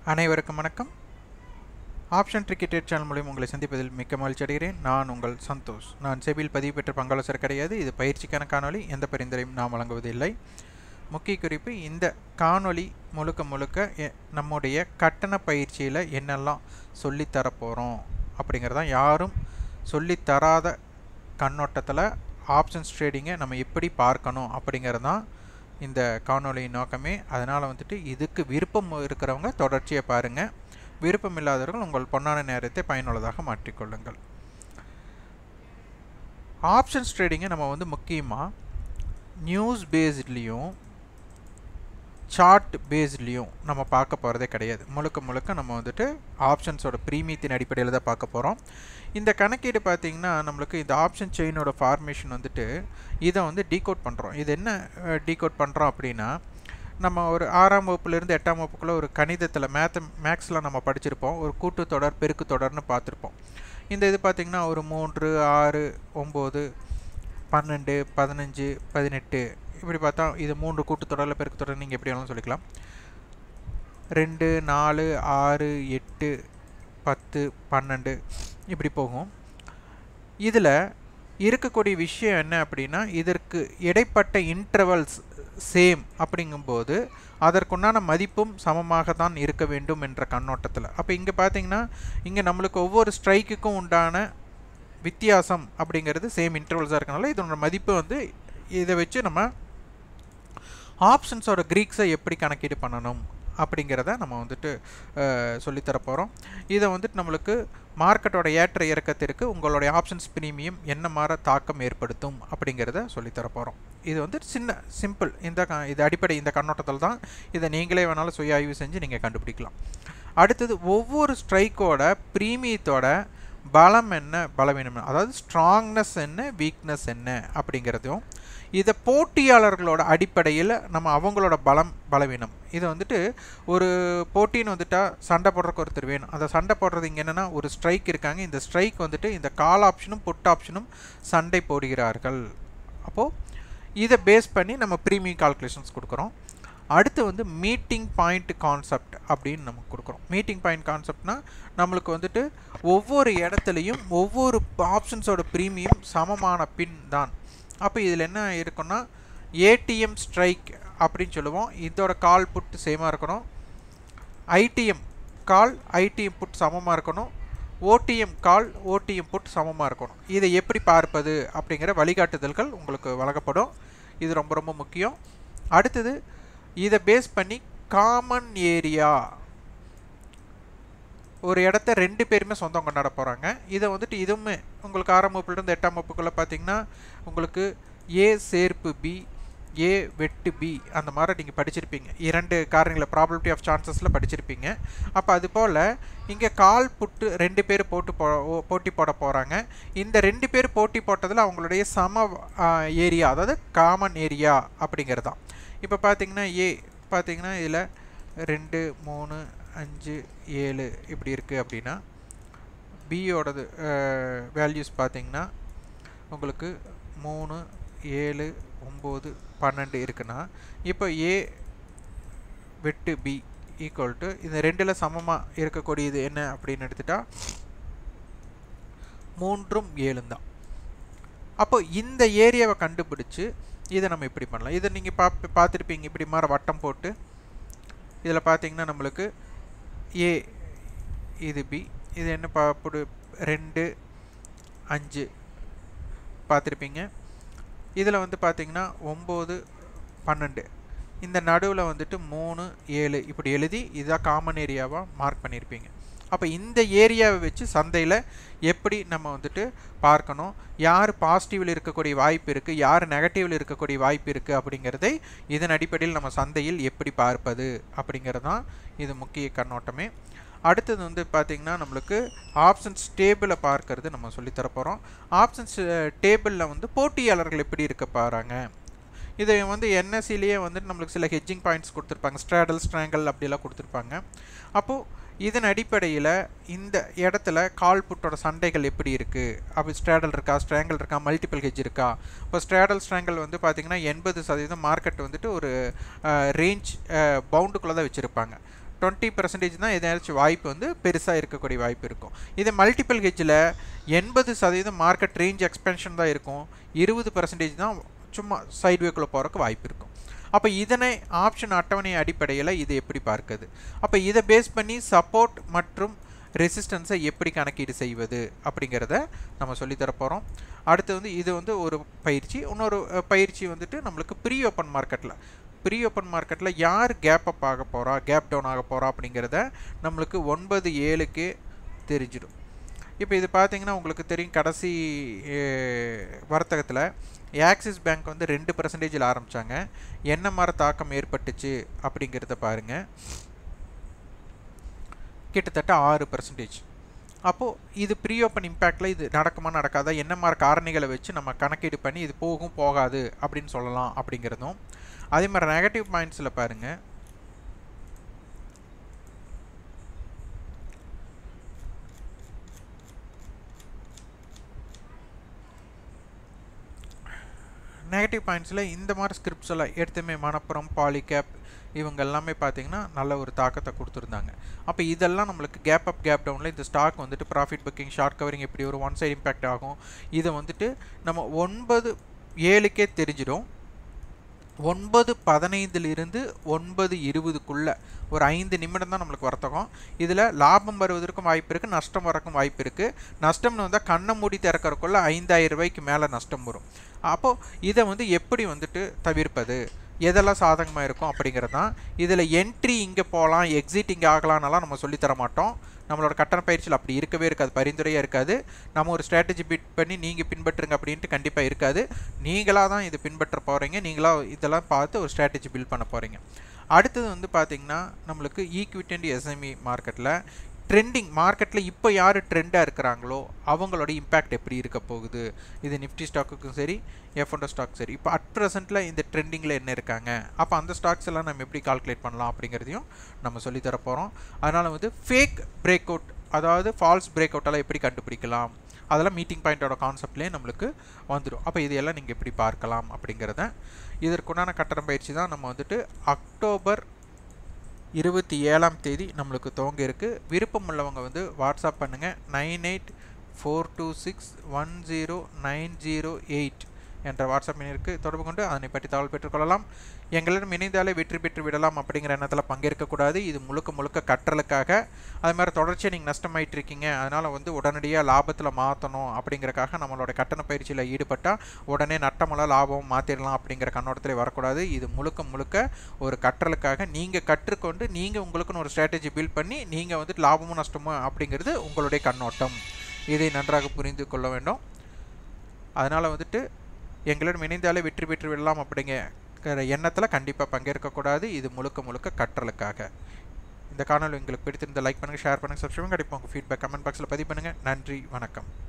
அனைவருக்கும் வணக்கம் option cricket channel மூலியம் உங்களை சந்திப்பதில் மிக்க மகிழ்ச்சி அடைகிறேன் நான் உங்கள் சந்தோஷ் நான் செபியில் பதிவு பெற்ற பங்காளசர் கிடையாது இது பயிற்சிக்கான காணொளி எந்த பரிந்துரையும் நாம் வழங்குவதில்லை முக்கிய குறிப்பு இந்த காணொளி முழுக்க முழுக்க எ- நம்முடைய கட்டண பயிற்சியில் என்னெல்லாம் சொல்லித்தர போகிறோம் அப்படிங்கிறதான் யாரும் சொல்லித் தராத கண்ணோட்டத்தில் ஆப்ஷன்ஸ் ட்ரேடிங்கை நம்ம எப்படி பார்க்கணும் அப்படிங்கிறது தான் இந்த காணொளியின் நோக்கமே அதனால் வந்துட்டு இதுக்கு விருப்பம் இருக்கிறவங்க தொடர்ச்சியாக பாருங்கள் விருப்பம் இல்லாதவர்கள் உங்கள் பொன்னான நேரத்தை பயனுள்ளதாக மாற்றிக்கொள்ளுங்கள் ஆப்ஷன்ஸ் ட்ரேடிங்கை நம்ம வந்து முக்கியமாக நியூஸ் பேஸ்ட்லேயும் சார்ட் பேஸ்ட்லேயும் நம்ம பார்க்க போகிறதே கிடையாது முழுக்க முழுக்க நம்ம வந்துட்டு ஆப்ஷன்ஸோட ப்ரீமியத்தின் அடிப்படையில் தான் பார்க்க போகிறோம் இந்த கணக்கீடு பார்த்தீங்கன்னா நம்மளுக்கு இந்த ஆப்ஷன் செயினோட ஃபார்மேஷன் வந்துட்டு இதை வந்து டீகோட் பண்ணுறோம் இது என்ன டீகோட் பண்ணுறோம் அப்படின்னா நம்ம ஒரு ஆறாம் வகுப்புலேருந்து எட்டாம் வகுப்புக்குள்ள ஒரு கணிதத்தில் மேத்த மேக்ஸில் நம்ம படிச்சிருப்போம் ஒரு கூட்டுத் தொடர் பெருக்கு தொடர்னு பார்த்துருப்போம் இந்த இது பார்த்திங்கன்னா ஒரு மூன்று ஆறு ஒம்பது பன்னெண்டு பதினஞ்சு பதினெட்டு இப்படி பார்த்தா இது மூன்று கூட்டுத்தொடரில் பெருக்கு தொடர் நீங்கள் எப்படி வேணாலும் சொல்லிக்கலாம் ரெண்டு நாலு ஆறு எட்டு பத்து பன்னெண்டு இப்படி போகும் இதில் இருக்கக்கூடிய விஷயம் என்ன அப்படின்னா இதற்கு இடைப்பட்ட இன்டர்வல்ஸ் சேம் அப்படிங்கும்போது அதற்குண்டான மதிப்பும் சமமாக தான் இருக்க வேண்டும் என்ற கண்ணோட்டத்தில் அப்போ இங்கே பார்த்தீங்கன்னா இங்கே நம்மளுக்கு ஒவ்வொரு ஸ்ட்ரைக்குக்கும் உண்டான வித்தியாசம் அப்படிங்கிறது சேம் இன்டர்வல்ஸாக இருக்கனால இதனோட மதிப்பு வந்து இதை வச்சு நம்ம ஆப்ஷன்ஸோட க்ரீக்ஸை எப்படி கணக்கீடு பண்ணணும் அப்படிங்கிறத நம்ம வந்துட்டு சொல்லித்தர போகிறோம் இதை வந்துட்டு நம்மளுக்கு மார்க்கெட்டோட ஏற்ற இறக்கத்திற்கு உங்களுடைய ஆப்ஷன்ஸ் ப்ரீமியம் என்ன மாதிரி தாக்கம் ஏற்படுத்தும் அப்படிங்கிறத சொல்லித்தர போகிறோம் இது வந்து சின்ன சிம்பிள் இந்த க இது அடிப்படை இந்த கண்ணோட்டத்தில் தான் இதை நீங்களே வேணாலும் சுய ஆய்வு செஞ்சு நீங்கள் கண்டுபிடிக்கலாம் அடுத்தது ஒவ்வொரு ஸ்ட்ரைக்கோட ப்ரீமியத்தோட பலம் என்ன பலவீனம் என்ன அதாவது ஸ்ட்ராங்னஸ் என்ன வீக்னஸ் என்ன அப்படிங்கிறதும் இதை போட்டியாளர்களோட அடிப்படையில் நம்ம அவங்களோட பலம் பலவீனம் இதை வந்துட்டு ஒரு போட்டின்னு வந்துட்டா சண்டை போடுறக்கு ஒருத்தர் வேணும் அந்த சண்டை போடுறது இங்கே என்னென்னா ஒரு ஸ்ட்ரைக் இருக்காங்க இந்த ஸ்ட்ரைக் வந்துட்டு இந்த கால் ஆப்ஷனும் புட் ஆப்ஷனும் சண்டை போடுகிறார்கள் அப்போது இதை பேஸ் பண்ணி நம்ம ப்ரீமியம் கால்குலேஷன்ஸ் கொடுக்குறோம் அடுத்து வந்து மீட்டிங் பாயிண்ட் கான்செப்ட் அப்படின்னு நம்ம கொடுக்குறோம் மீட்டிங் பாயிண்ட் கான்செப்ட்னா நம்மளுக்கு வந்துட்டு ஒவ்வொரு இடத்துலையும் ஒவ்வொரு ஆப்ஷன்ஸோட ப்ரீமியம் சமமான பின் தான் அப்போ இதில் என்ன இருக்குன்னா ஏடிஎம் ஸ்ட்ரைக் அப்படின்னு சொல்லுவோம் இதோட கால் புட் சேமாக இருக்கணும் ஐடிஎம் கால் ஐடிஎம் புட் சமமாக இருக்கணும் ஓடிஎம் கால் ஓடிஎம் புட் சமமாக இருக்கணும் இதை எப்படி பார்ப்பது அப்படிங்கிற வழிகாட்டுதல்கள் உங்களுக்கு வழங்கப்படும் இது ரொம்ப ரொம்ப முக்கியம் அடுத்தது இதை பேஸ் பண்ணி காமன் ஏரியா ஒரு இடத்த ரெண்டு பேருமே சொந்தம் கொண்டாட போகிறாங்க இதை வந்துட்டு இதுவுமே உங்களுக்கு ஆறாம் வகுப்புலேருந்து எட்டாம் வகுப்புக்குள்ளே பார்த்தீங்கன்னா உங்களுக்கு ஏ சேர்ப்பு பி ஏ வெட்டு பி அந்த மாதிரி நீங்கள் படிச்சிருப்பீங்க இரண்டு காரணங்களை ப்ராபபிலிட்டி ஆஃப் சான்சஸில் படிச்சிருப்பீங்க அப்போ அது போல் இங்கே கால் புட்டு ரெண்டு பேர் போட்டு போ ஓ- போட்டி போட போகிறாங்க இந்த ரெண்டு பேர் போட்டி போட்டதில் அவங்களுடைய சம ஏரியா அதாவது காமன் ஏரியா அப்படிங்கிறது தான் இப்போ பார்த்தீங்கன்னா ஏ பார்த்தீங்கன்னா இதில் ரெண்டு மூணு அஞ்சு ஏழு இப்படி இருக்குது அப்படின்னா பியோடது வேல்யூஸ் பார்த்தீங்கன்னா உங்களுக்கு மூணு ஏழு ஒம்பது பன்னெண்டு இருக்குன்னா இப்போ ஏ வெட்டு பி ஈக்குவல் டு இந்த ரெண்டில் சமமாக இருக்கக்கூடியது என்ன அப்படின்னு எடுத்துட்டா மூன்றும் ஏழும் தான் அப்போ இந்த ஏரியாவை கண்டுபிடிச்சு இதை நம்ம இப்படி பண்ணலாம் இதை நீங்கள் பா பார்த்துருப்பீங்க இப்படி மாதிரி வட்டம் போட்டு இதில் பார்த்தீங்கன்னா நம்மளுக்கு ஏ இது பி இது என்ன பாப்புடு ரெண்டு அஞ்சு பார்த்துருப்பீங்க இதில் வந்து பார்த்தீங்கன்னா ஒம்பது பன்னெண்டு இந்த நடுவில் வந்துட்டு மூணு ஏழு இப்படி எழுதி இதான் காமன் ஏரியாவாக மார்க் பண்ணியிருப்பீங்க அப்போ இந்த ஏரியாவை வச்சு சந்தையில் எப்படி நம்ம வந்துட்டு பார்க்கணும் யார் பாசிட்டிவில் இருக்கக்கூடிய வாய்ப்பு இருக்குது யார் நெகட்டிவில் இருக்கக்கூடிய வாய்ப்பு இருக்குது அப்படிங்கிறதை இதன் அடிப்படையில் நம்ம சந்தையில் எப்படி பார்ப்பது அப்படிங்கிறது தான் இது முக்கிய கண்ணோட்டமே அடுத்தது வந்து பார்த்திங்கன்னா நம்மளுக்கு ஆப்ஷன்ஸ் டேபிளை பார்க்கறது நம்ம சொல்லித்தர போகிறோம் ஆப்ஷன்ஸ் டேபிளில் வந்து போட்டியாளர்கள் எப்படி இருக்க பாருங்க இதை வந்து என்எஸ்சிலேயே வந்துட்டு நம்மளுக்கு சில ஹெட்ஜிங் பாயிண்ட்ஸ் கொடுத்துருப்பாங்க ஸ்ட்ராடல் ஸ்ட்ராங்கல் அப்படிலாம் கொடுத்துருப்பாங்க அப்போது இதன் அடிப்படையில் இந்த இடத்துல கால் புட்டோட சண்டைகள் எப்படி இருக்குது அப்படி ஸ்ட்ராடல் இருக்கா ஸ்ட்ராங்கல் இருக்கா மல்டிபிள் ஹெஜ் இருக்கா இப்போ ஸ்ட்ராடல் ஸ்ட்ராங்கல் வந்து பார்த்திங்கன்னா எண்பது சதவீதம் மார்க்கெட் வந்துட்டு ஒரு ரேஞ்ச் பவுண்டுக்குள்ளே தான் வச்சுருப்பாங்க டுவெண்ட்டி பர்சன்டேஜ் தான் ஏதாச்சும் வாய்ப்பு வந்து பெருசாக இருக்கக்கூடிய வாய்ப்பு இருக்கும் இது மல்டிபிள் ஹெஜ்ஜில் எண்பது சதவீதம் மார்க்கெட் ரேஞ்ச் எக்ஸ்பென்ஷன் தான் இருக்கும் இருபது பர்சன்டேஜ் தான் சும்மா சைட்வேக்குள்ளே போகிறக்கு வாய்ப்பு இருக்கும் அப்போ இதனை ஆப்ஷன் அட்டவணை அடிப்படையில் இது எப்படி பார்க்குது அப்போ இதை பேஸ் பண்ணி சப்போர்ட் மற்றும் ரெசிஸ்டன்ஸை எப்படி கணக்கீடு செய்வது அப்படிங்கிறத நம்ம சொல்லித்தர போகிறோம் அடுத்து வந்து இது வந்து ஒரு பயிற்சி இன்னொரு பயிற்சி வந்துட்டு நம்மளுக்கு ப்ரீ ஓப்பன் மார்க்கெட்டில் ப்ரீ ஓப்பன் மார்க்கெட்டில் யார் கேப் அப் ஆக போகிறா கேப் டவுன் ஆக போகிறா அப்படிங்கிறத நம்மளுக்கு ஒன்பது ஏழுக்கு தெரிஞ்சிடும் இப்போ இது பார்த்தீங்கன்னா உங்களுக்கு தெரியும் கடைசி வர்த்தகத்தில் ஆக்சிஸ் பேங்க் வந்து ரெண்டு பர்சன்டேஜில் ஆரம்பித்தாங்க என்ன மாதிரி தாக்கம் ஏற்பட்டுச்சு அப்படிங்கிறத பாருங்கள் கிட்டத்தட்ட ஆறு பர்சன்டேஜ் அப்போது இது ப்ரீ ஓப்பன் இம்பேக்டில் இது நடக்குமா நடக்காதா என்ன மாதிரி காரணிகளை வச்சு நம்ம கணக்கீடு பண்ணி இது போகும் போகாது அப்படின்னு சொல்லலாம் அப்படிங்கிறதும் அதே மாதிரி நெகட்டிவ் பாயிண்ட்ஸில் பாருங்கள் நெகட்டிவ் பாயிண்ட்ஸில் இந்த மாதிரி ஸ்கிரிப்ட்ஸ் எல்லாம் எடுத்துமே மணப்புறம் பாலிகேப் இவங்க எல்லாமே பார்த்தீங்கன்னா நல்ல ஒரு தாக்கத்தை கொடுத்துருந்தாங்க அப்போ இதெல்லாம் நம்மளுக்கு கேப் அப் கேப் டவுனில் இந்த ஸ்டாக் வந்துட்டு ப்ராஃபிட் புக்கிங் ஷார்ட் கவரிங் இப்படி ஒரு ஒன் சைடு இம்பேக்ட் ஆகும் இதை வந்துட்டு நம்ம ஒன்பது ஏழுக்கே தெரிஞ்சிடும் ஒன்பது பதினைந்திலிருந்து ஒன்பது இருபதுக்குள்ளே ஒரு ஐந்து நிமிடம் தான் நம்மளுக்கு வர்த்தகம் இதில் லாபம் வருவதற்கும் வாய்ப்பு இருக்குது நஷ்டம் வரக்கும் வாய்ப்பு இருக்குது நஷ்டம்னு வந்தால் கண்ணை மூடி திறக்கறக்குள்ள ஐந்தாயிரம் ரூபாய்க்கு மேலே நஷ்டம் வரும் அப்போது இதை வந்து எப்படி வந்துட்டு தவிர்ப்பது எதெல்லாம் சாதகமாக இருக்கும் அப்படிங்கிறது தான் இதில் என்ட்ரி இங்கே போகலாம் எக்ஸிட் இங்கே ஆகலாம்னாலாம் நம்ம சொல்லித்தர மாட்டோம் நம்மளோட கட்டண பயிற்சியில் அப்படி இருக்கவே இருக்காது பரிந்துரையாக இருக்காது நம்ம ஒரு ஸ்ட்ராட்டஜி பிட் பண்ணி நீங்கள் பின்பற்றுங்க அப்படின்ட்டு கண்டிப்பாக இருக்காது நீங்களாக தான் இது பின்பற்ற போகிறீங்க நீங்களாக இதெல்லாம் பார்த்து ஒரு ஸ்ட்ராட்டஜி பில்ட் பண்ண போகிறீங்க அடுத்தது வந்து பார்த்திங்கன்னா நம்மளுக்கு ஈக்விட்டி அண்ட் எஸ்எம்இ மார்க்கெட்டில் ட்ரெண்டிங் மார்க்கெட்டில் இப்போ யார் ட்ரெண்டாக இருக்கிறாங்களோ அவங்களோட இம்பேக்ட் எப்படி இருக்க போகுது இது நிஃப்டி ஸ்டாக்குக்கும் சரி எஃப்என்டோ ஸ்டாக் சரி இப்போ அட் ப்ரெசென்ட்டில் இந்த ட்ரெண்டிங்கில் என்ன இருக்காங்க அப்போ அந்த ஸ்டாக்ஸ் எல்லாம் நம்ம எப்படி கால்குலேட் பண்ணலாம் அப்படிங்கிறதையும் நம்ம சொல்லித்தர போகிறோம் அதனால் வந்து ஃபேக் பிரேக் அவுட் அதாவது ஃபால்ஸ் பிரேக் அவுட்டெல்லாம் எப்படி கண்டுபிடிக்கலாம் அதெல்லாம் மீட்டிங் பாயிண்டோட கான்செப்ட்லேயே நம்மளுக்கு வந்துடும் அப்போ இதையெல்லாம் நீங்கள் எப்படி பார்க்கலாம் அப்படிங்கிறத இதற்குண்டான கட்டணம் பயிற்சி தான் நம்ம வந்துட்டு அக்டோபர் இருபத்தி ஏழாம் தேதி நம்மளுக்கு துவங்க இருக்குது விருப்பம் உள்ளவங்க வந்து வாட்ஸ்அப் பண்ணுங்கள் nine eight four two six one zero nine zero eight என்ற வாட்ஸ்அப் எண்ணிற்கு தொடர்பு கொண்டு அதனை பற்றி தகவல் பெற்றுக்கொள்ளலாம் எங்களிடம் இணைந்தாலே வெற்றி பெற்று விடலாம் அப்படிங்கிற எண்ணத்தில் பங்கேற்கக்கூடாது இது முழுக்க முழுக்க கற்றலுக்காக அது மாதிரி தொடர்ச்சியாக நீங்கள் நஷ்டமாயிட்டு இருக்கீங்க அதனால் வந்து உடனடியாக லாபத்தில் மாற்றணும் அப்படிங்கிறக்காக நம்மளோட கட்டண பயிற்சியில் ஈடுபட்டால் உடனே நட்டமெல்லாம் லாபம் மாற்றிடலாம் அப்படிங்கிற கண்ணோட்டத்தில் வரக்கூடாது இது முழுக்க முழுக்க ஒரு கற்றலுக்காக நீங்கள் கற்றுக்கொண்டு நீங்கள் உங்களுக்குன்னு ஒரு ஸ்ட்ராட்டஜி பில்ட் பண்ணி நீங்கள் வந்துட்டு லாபமும் நஷ்டமும் அப்படிங்கிறது உங்களுடைய கண்ணோட்டம் இதை நன்றாக புரிந்து கொள்ள வேண்டும் அதனால் வந்துட்டு எங்களிடம் இணைந்தாலே வெற்றி பெற்று விடலாம் அப்படிங்கிற எண்ணத்தில் கண்டிப்பாக பங்கேற்கக்கூடாது இது முழுக்க முழுக்க கற்றலுக்காக இந்த காணொலி உங்களுக்கு பிடித்திருந்த லைக் பண்ணுங்கள் ஷேர் பண்ணுங்கள் சப்ஸ்கிரைப் கண்டிப்பாக உங்கள் ஃபீட்பேக் கமெண்ட் பாக்ஸில் பதிவு பண்ணுங்கள் நன்றி வணக்கம்